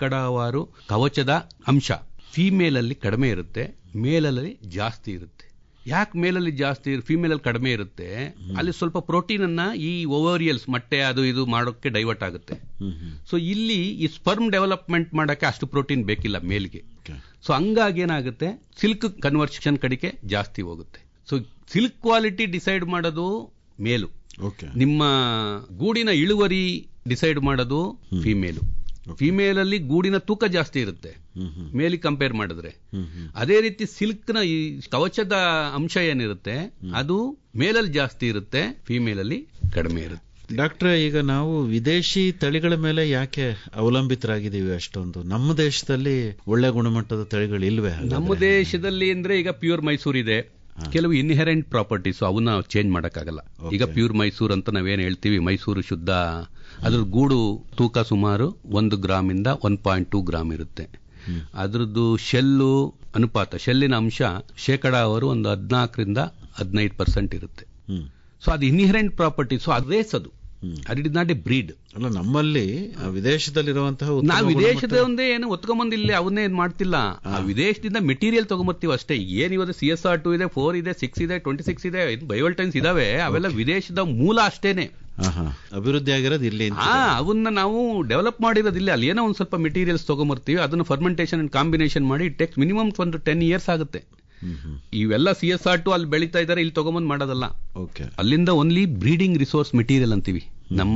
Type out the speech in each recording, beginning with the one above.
ಶೇಕಡಾವಾರು ಕವಚದ ಅಂಶ ಫಿಮೇಲ್ ಅಲ್ಲಿ ಕಡಿಮೆ ಇರುತ್ತೆ ಮೇಲಲ್ಲಿ ಜಾಸ್ತಿ ಇರುತ್ತೆ ಯಾಕೆ ಮೇಲಲ್ಲಿ ಜಾಸ್ತಿ ಫಿಮೇಲ್ ಅಲ್ಲಿ ಕಡಿಮೆ ಇರುತ್ತೆ ಅಲ್ಲಿ ಸ್ವಲ್ಪ ಪ್ರೋಟೀನ್ ಅನ್ನ ಈ ಓವರಿಯಲ್ಸ್ ಮೊಟ್ಟೆ ಅದು ಇದು ಮಾಡೋಕ್ಕೆ ಡೈವರ್ಟ್ ಆಗುತ್ತೆ ಸೊ ಇಲ್ಲಿ ಈ ಸ್ಪರ್ಮ್ ಡೆವಲಪ್ಮೆಂಟ್ ಮಾಡಕ್ಕೆ ಅಷ್ಟು ಪ್ರೋಟೀನ್ ಬೇಕಿಲ್ಲ ಮೇಲ್ಗೆ ಸೊ ಹಂಗಾಗಿ ಏನಾಗುತ್ತೆ ಸಿಲ್ಕ್ ಕನ್ವರ್ಷನ್ ಕಡೆಗೆ ಜಾಸ್ತಿ ಹೋಗುತ್ತೆ ಸೊ ಸಿಲ್ಕ್ ಕ್ವಾಲಿಟಿ ಡಿಸೈಡ್ ಮಾಡೋದು ಮೇಲು ಓಕೆ ನಿಮ್ಮ ಗೂಡಿನ ಇಳುವರಿ ಡಿಸೈಡ್ ಮಾಡೋದು ಫಿಮೇಲು ಫಿಮೇಲ್ ಅಲ್ಲಿ ಗೂಡಿನ ತೂಕ ಜಾಸ್ತಿ ಇರುತ್ತೆ ಮೇಲಿಗೆ ಕಂಪೇರ್ ಮಾಡಿದ್ರೆ ಅದೇ ರೀತಿ ಸಿಲ್ಕ್ ನ ಈ ಕವಚದ ಅಂಶ ಏನಿರುತ್ತೆ ಅದು ಮೇಲಲ್ಲಿ ಜಾಸ್ತಿ ಇರುತ್ತೆ ಫಿಮೇಲ್ ಅಲ್ಲಿ ಕಡಿಮೆ ಇರುತ್ತೆ ಡಾಕ್ಟ್ರೆ ಈಗ ನಾವು ವಿದೇಶಿ ತಳಿಗಳ ಮೇಲೆ ಯಾಕೆ ಅವಲಂಬಿತರಾಗಿದ್ದೀವಿ ಅಷ್ಟೊಂದು ನಮ್ಮ ದೇಶದಲ್ಲಿ ಒಳ್ಳೆ ಗುಣಮಟ್ಟದ ತಳಿಗಳು ಇಲ್ವೇ ಹಾಗಾದ್ರೆ? ನಮ್ಮ ದೇಶದಲ್ಲಿ ಅಂದ್ರೆ ಈಗ ಪ್ಯೂರ್ ಮೈಸೂರ್ ಇದೆ ಕೆಲವು ಇನ್ಹೆರೆಂಟ್ ಪ್ರಾಪರ್ಟೀಸ್ ಅವನ್ನ ಚೇಂಜ್ ಮಾಡಕ್ಕಾಗಲ್ಲ ಈಗ ಪ್ಯೂರ್ ಮೈಸೂರ್ ಅಂತ ನಾವೇನ್ ಹೇಳ್ತೀವಿ ಮೈಸೂರು ಶುದ್ಧ ಅದ್ರ ಗೂಡು ತೂಕ ಸುಮಾರು ಒಂದು ಗ್ರಾಮ್ ಇಂದ ಒನ್ ಪಾಯಿಂಟ್ ಟೂ ಗ್ರಾಮ್ ಇರುತ್ತೆ ಅದ್ರದ್ದು ಶೆಲ್ಲು ಅನುಪಾತ ಶೆಲ್ಲಿನ ಅಂಶ ಶೇಕಡಾವರು ಒಂದು ಹದಿನಾಲ್ಕರಿಂದ ಹದಿನೈದು ಪರ್ಸೆಂಟ್ ಇರುತ್ತೆ ಹ್ಮ್. ಸೊ ಅದು ಇನ್ಹೆರೆಂಟ್ ಪ್ರಾಪರ್ಟಿ ಸೊ ಅದು ರೇಸ್ ಅದು ಅದು it is not a breed ಅಲ್ಲ ನಮ್ಮಲ್ಲಿ ಆ ವಿದೇಶದಲ್ಲಿರುವಂತಹ ಉತ್ತಮ ನಾವು ವಿದೇಶದ ಗುಣಮಟ್ಟದ- ಒಂದೇ ಏನು ಒತ್ಕೊಂಬಂದು ಇಲ್ಲಿ ಅವನ್ನೇ ಏನ್ ಮಾಡ್ತಿಲ್ಲ ಆ ವಿದೇಶದಿಂದ ಮೆಟೀರಿಯಲ್ ತಗೊಂಬರ್ತೀವಿ ಅಷ್ಟೇ ಏನ್ ಇವತ್ತು ಸಿ ಎಸ್ ಆರ್ ಟು ಇದೆ ಫೋರ್ ಇದೆ ಸಿಕ್ಸ್ ಇದೆ ಟ್ವೆಂಟಿ ಸಿಕ್ಸ್ ಇದೆ ಬಯೋಲ್ಟೈನ್ಸ್ ಇದಾವೆ ಅವೆಲ್ಲ ವಿದೇಶದ ಮೂಲ ಅಷ್ಟೇನೆ ಆಹಾ. ಅಭಿವೃದ್ಧಿ ಆಗಿರೋದು ಇಲ್ಲಿ ಅಂತ. ಆ ಅವನ್ನ ನಾವು ಡೆವಲಪ್ ಮಾಡಿರೋದಿಲ್ಲ ಅಲ್ಲಿ ಏನೋ ಒಂದ್ ಸ್ವಲ್ಪ ಮೆಟೀರಿಯಲ್ಸ್ ತಗೊಂಬರ್ತೀವಿ ಅದನ್ನ ಫರ್ಮೆಂಟೇಷನ್ ಅಂಡ್ ಕಾಂಬಿನೇಷನ್ ಮಾಡಿ ಟೆಕ್ಸ್ ಮಿನಿಮಮ್ ಒಂದು ಟೆನ್ ಇಯರ್ಸ್ ಆಗುತ್ತೆ ಹ್ಮ್, ಹ್ಮ್. ಇವೆಲ್ಲ ಸಿ ಎಸ್ ಆರ್ ಟು ಅಲ್ಲಿ ಬೆಳೀತಾ ಇದಾರೆ ಇಲ್ಲಿ ತಗೊಂಬಂದ್ ಮಾಡೋದಲ್ಲ ಓಕೆ ಅಲ್ಲಿಂದ ಓನ್ಲಿ ಬ್ರೀಡಿಂಗ್ ರಿಸೋರ್ಸ್ ಮೆಟೀರಿಯಲ್ ಅಂತೀವಿ ನಮ್ಮ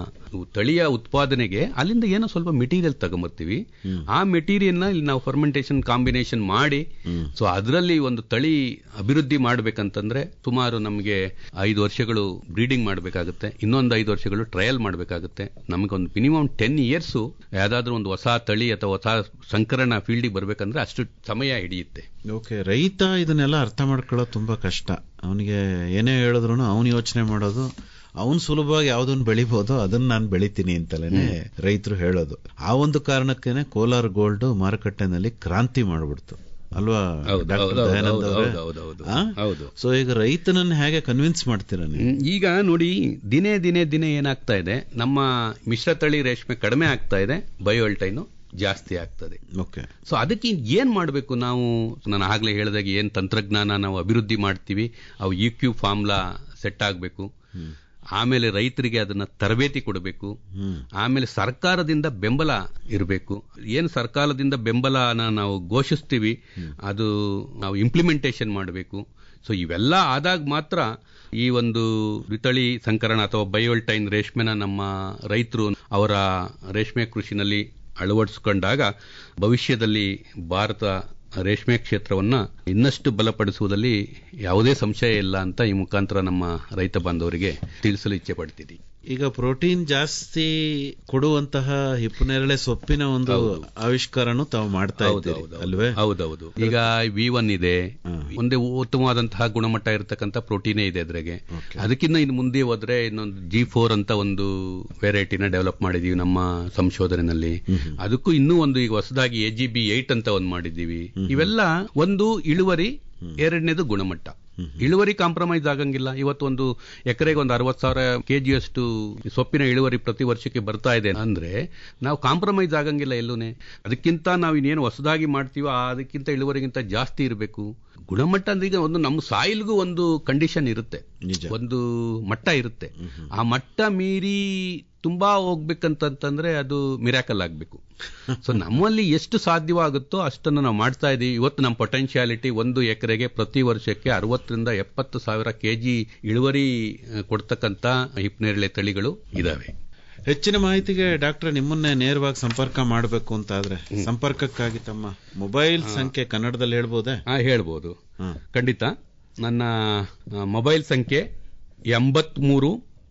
ತಳಿಯ ಉತ್ಪಾದನೆಗೆ ಅಲ್ಲಿಂದ ಏನೋ ಸ್ವಲ್ಪ ಮೆಟೀರಿಯಲ್ ತಗೊಂಬರ್ತೀವಿ ಆ ಮೆಟೀರಿಯಲ್ ನ ಇಲ್ಲಿ ನಾವು ಫರ್ಮೆಂಟೇಷನ್ ಕಾಂಬಿನೇಷನ್ ಮಾಡಿ ಸೊ ಅದರಲ್ಲಿ ಒಂದು ತಳಿ ಅಭಿವೃದ್ಧಿ ಮಾಡ್ಬೇಕಂತಂದ್ರೆ ಸುಮಾರು ನಮಗೆ ಐದು ವರ್ಷಗಳು ಬ್ರೀಡಿಂಗ್ ಮಾಡಬೇಕಾಗುತ್ತೆ ಇನ್ನೊಂದು ಐದು ವರ್ಷಗಳು ಟ್ರಯಲ್ ಮಾಡಬೇಕಾಗುತ್ತೆ ನಮಗೊಂದು ಮಿನಿಮಮ್ ಟೆನ್ ಇಯರ್ಸ್ ಯಾವ್ದಾದ್ರು ಒಂದು ಹೊಸ ತಳಿ ಅಥವಾ ಹೊಸ ಸಂಕರಣ ಫೀಲ್ಡಿಗೆ ಬರ್ಬೇಕಂದ್ರೆ ಅಷ್ಟು ಸಮಯ ಹಿಡಿಯುತ್ತೆ ಓಕೆ ರೈತ ಇದನ್ನೆಲ್ಲ ಅರ್ಥ ಮಾಡ್ಕೊಳ್ಳೋದು ತುಂಬಾ ಕಷ್ಟ ಅವನಿಗೆ ಏನೇ ಹೇಳಿದ್ರು ಅವನು ಯೋಚನೆ ಮಾಡೋದು ಅವನು ಸುಲಭವಾಗಿ ಯಾವ್ದನ್ನ ಬೆಳಿಬಹುದು ಅದನ್ನ ನಾನು ಬೆಳಿತೀನಿ ಅಂತಲೇನೆ ರೈತರು ಹೇಳೋದು ಆ ಒಂದು ಕಾರಣಕ್ಕೇನೆ ಕೋಲಾರ ಗೋಲ್ಡ್ ಮಾರುಕಟ್ಟೆನಲ್ಲಿ ಕ್ರಾಂತಿ ಮಾಡ್ಬಿಡ್ತು ಅಲ್ವಾ ಹೌದು, ಡಾಕ್ಟರ್ ಹೌದು, ದಯಾನಂದ್ ಹೌದು, ಅವರೇ? ಹೌದು, ಹೌದು, ಆ? ಹೌದು. ಸೊ ಈಗ ರೈತನನ್ನ ಹೇಗೆ ಕನ್ವಿನ್ಸ್ ಮಾಡ್ತೀರಾ ನೀವು ಹ್ಮ್, ಈಗ ನೋಡಿ ದಿನೇ ದಿನೇ ದಿನೇ ಏನಾಗ್ತಾ ಇದೆ ನಮ್ಮ ಮಿಶ್ರತಳಿ ರೇಷ್ಮೆ ಕಡಿಮೆ ಆಗ್ತಾ ಇದೆ ಬಯೋಲ್ಟೈನು ಜಾಸ್ತಿ ಆಗ್ತದೆ ಓಕೆ ಸೊ ಅದಕ್ಕೆ ಏನ್ ಮಾಡಬೇಕು ನಾವು ನಾನು ಆಗ್ಲೇ ಹೇಳಿದಾಗ ಏನ್ ತಂತ್ರಜ್ಞಾನ ನಾವು ಅಭಿವೃದ್ಧಿ ಮಾಡ್ತೀವಿ ಅವು ಯು ಕ್ಯೂ ಫಾರ್ಮ್ಲಾ ಸೆಟ್ ಆಗಬೇಕು ಆಮೇಲೆ ರೈತರಿಗೆ ಅದನ್ನ ತರಬೇತಿ ಕೊಡಬೇಕು ಆಮೇಲೆ ಸರ್ಕಾರದಿಂದ ಬೆಂಬಲ ಇರಬೇಕು ಏನು ಸರ್ಕಾರದಿಂದ ಬೆಂಬಲನ ನಾವು ಘೋಷಿಸ್ತೀವಿ ಅದು ನಾವು ಇಂಪ್ಲಿಮೆಂಟೇಷನ್ ಮಾಡಬೇಕು ಸೊ ಇವೆಲ್ಲ ಆದಾಗ ಮಾತ್ರ ಈ ಒಂದು ದ್ವಿತಳಿ ಸಂಕರಣ ಅಥವಾ ಬಯೋಲ್ಟೈನ್ ರೇಷ್ಮೆನ ನಮ್ಮ ರೈತರು ಅವರ ರೇಷ್ಮೆ ಕೃಷಿನಲ್ಲಿ ಅಳವಡಿಸಿಕೊಂಡಾಗ ಭವಿಷ್ಯದಲ್ಲಿ ಭಾರತ ರೇಷ್ಮೆ ಕ್ಷೇತ್ರವನ್ನ ಇನ್ನಷ್ಟು ಬಲಪಡಿಸುವುದರಲ್ಲಿ ಯಾವುದೇ ಸಂಶಯ ಇಲ್ಲ ಅಂತ ಈ ಮುಖಾಂತರ ನಮ್ಮ ರೈತ ಬಾಂಧವರಿಗೆ ತಿಳಿಸಲು ಇಚ್ಛೆ ಪಡ್ತೀನಿ ಈಗ ಪ್ರೋಟೀನ್ ಜಾಸ್ತಿ ಕೊಡುವಂತಹ ಹಿಪ್ಪನೇರಳೆ ಸೊಪ್ಪಿನ ಒಂದು ಆವಿಷ್ಕಾರನು ತಾವು ಮಾಡ್ತಾ ಇದ್ದೀರಿ ಅಲ್ವೇ ಹೌದೌದು ಈಗ ವಿ ಒನ್ ಇದೆ ಒಂದೇ ಉತ್ತಮವಾದಂತಹ ಗುಣಮಟ್ಟ ಇರತಕ್ಕಂತ ಪ್ರೋಟೀನೇ ಇದೆ ಅದ್ರಾಗೆ ಅದಕ್ಕಿಂತ ಇನ್ನು ಮುಂದೆ ಹೋದ್ರೆ ಇನ್ನೊಂದು ಜಿ ಫೋರ್ ಅಂತ ಒಂದು ವೆರೈಟಿನ ಡೆವಲಪ್ ಮಾಡಿದೀವಿ ನಮ್ಮ ಸಂಶೋಧನೆಯಲ್ಲಿ ಅದಕ್ಕೂ ಇನ್ನೂ ಒಂದು ಈಗ ಹೊಸದಾಗಿ ಎ ಜಿ ಬಿ ಏಟ್ ಅಂತ ಒಂದು ಮಾಡಿದ್ದೀವಿ ಇವೆಲ್ಲ ಒಂದು ಇಳುವರಿ ಎರಡನೇದು ಗುಣಮಟ್ಟ ಇಳುವರಿ ಕಾಂಪ್ರಮೈಸ್ ಆಗಂಗಿಲ್ಲ ಇವತ್ತು ಒಂದು ಎಕರೆಗೆ ಒಂದು ಅರವತ್ತು ಸಾವಿರ ಕೆಜಿಯಷ್ಟು ಸೊಪ್ಪಿನ ಇಳುವರಿ ಪ್ರತಿ ವರ್ಷಕ್ಕೆ ಬರ್ತಾ ಇದೆ ಅಂದ್ರೆ ನಾವು ಕಾಂಪ್ರಮೈಸ್ ಆಗಂಗಿಲ್ಲ ಎಲ್ಲೂನೆ ಅದಕ್ಕಿಂತ ನಾವು ಇನ್ನೇನು ಹೊಸದಾಗಿ ಮಾಡ್ತೀವೋ ಅದಕ್ಕಿಂತ ಇಳುವರಿಗಿಂತ ಜಾಸ್ತಿ ಇರಬೇಕು ಗುಣಮಟ್ಟ ಅಂದ್ರೆ ಈಗ ಒಂದು ನಮ್ಮ ಸಾಯಿಲ್ಗೂ ಒಂದು ಕಂಡೀಷನ್ ಇರುತ್ತೆ ಒಂದು ಮಟ್ಟ ಇರುತ್ತೆ ಆ ಮಟ್ಟ ಮೀರಿ ತುಂಬಾ ಹೋಗ್ಬೇಕಂತಂದ್ರೆ ಅದು ಮಿರಾಕಲ್ ಆಗ್ಬೇಕು ಸೊ ನಮ್ಮಲ್ಲಿ ಎಷ್ಟು ಸಾಧ್ಯವಾಗುತ್ತೋ ಅಷ್ಟನ್ನು ನಾವು ಮಾಡ್ತಾ ಇದೀವಿ ಇವತ್ತು ನಮ್ಮ ಪೊಟೆನ್ಶಿಯಾಲಿಟಿ ಒಂದು ಎಕರೆಗೆ ಪ್ರತಿ ವರ್ಷಕ್ಕೆ ಅರವತ್ತರಿಂದ ಎಪ್ಪತ್ತು ಸಾವಿರ ಕೆಜಿ ಇಳುವರಿ ಆ, ಕೊಡ್ತಕ್ಕಂತ ಹಿಪ್ನೇರಳೆ ತಳಿಗಳು ಇದಾವೆ ಹೆಚ್ಚಿನ ಮಾಹಿತಿಗೆ ಡಾಕ್ಟರ್ ನಿಮ್ಮನ್ನೇ ನೇರವಾಗಿ ಸಂಪರ್ಕ ಮಾಡಬೇಕು ಅಂತ ಆದ್ರೆ ಸಂಪರ್ಕಕ್ಕಾಗಿ ತಮ್ಮ ಮೊಬೈಲ್ ಸಂಖ್ಯೆ ಕನ್ನಡದಲ್ಲಿ ಹೇಳ್ಬೋದೇ ಹಾ ಹೇಳ್ಬೋದು ಹಾ. ಖಂಡಿತ ನನ್ನ ಆ, ಮೊಬೈಲ್ ಸಂಖ್ಯೆ ಎಂಬತ್ಮೂರು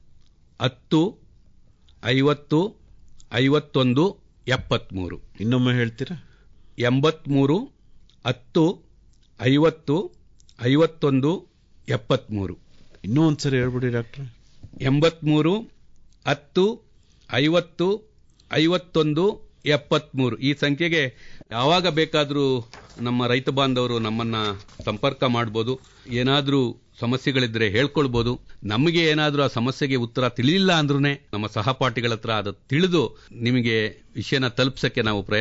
ಹತ್ತು ಐವತ್ತು ಐವತ್ತೊಂದು ಎಪ್ಪತ್ಮೂರು ಇನ್ನೊಮ್ಮೆ ಹೇಳ್ತೀರಾ ಎಂಬತ್ಮೂರು ಹತ್ತು ಐವತ್ತು ಐವತ್ತೊಂದು ಎಪ್ಪತ್ಮೂರು ಇನ್ನೂ ಒಂದ್ಸರಿ ಹೇಳ್ಬಿಡಿ ಡಾಕ್ಟರ್ ಎಂಬತ್ಮೂರು ಹತ್ತು ಐವತ್ತು ಐವತ್ತೊಂದು ಎಪ್ಪತ್ಮೂರು ಈ ಸಂಖ್ಯೆಗೆ ಯಾವಾಗ ಬೇಕಾದರೂ ನಮ್ಮ ರೈತ ಬಾಂಧವರು ನಮ್ಮನ್ನ ಸಂಪರ್ಕ ಮಾಡ್ಬೋದು ಏನಾದರೂ ಸಮಸ್ಯೆಗಳಿದ್ರೆ ಹೇಳ್ಕೊಳ್ಬೋದು ನಮಗೆ ಏನಾದರೂ ಆ ಸಮಸ್ಯೆಗೆ ಉತ್ತರ ತಿಳಿಲಿಲ್ಲ ಅಂದ್ರೂ ನಮ್ಮ ಸಹಪಾಠಿಗಳ ಹತ್ರ ಅದು ತಿಳಿದು ನಿಮಗೆ ವಿಷಯನ ತಲುಪ್ಸಕ್ಕೆ ನಾವು ಪ್ರಯತ್ನ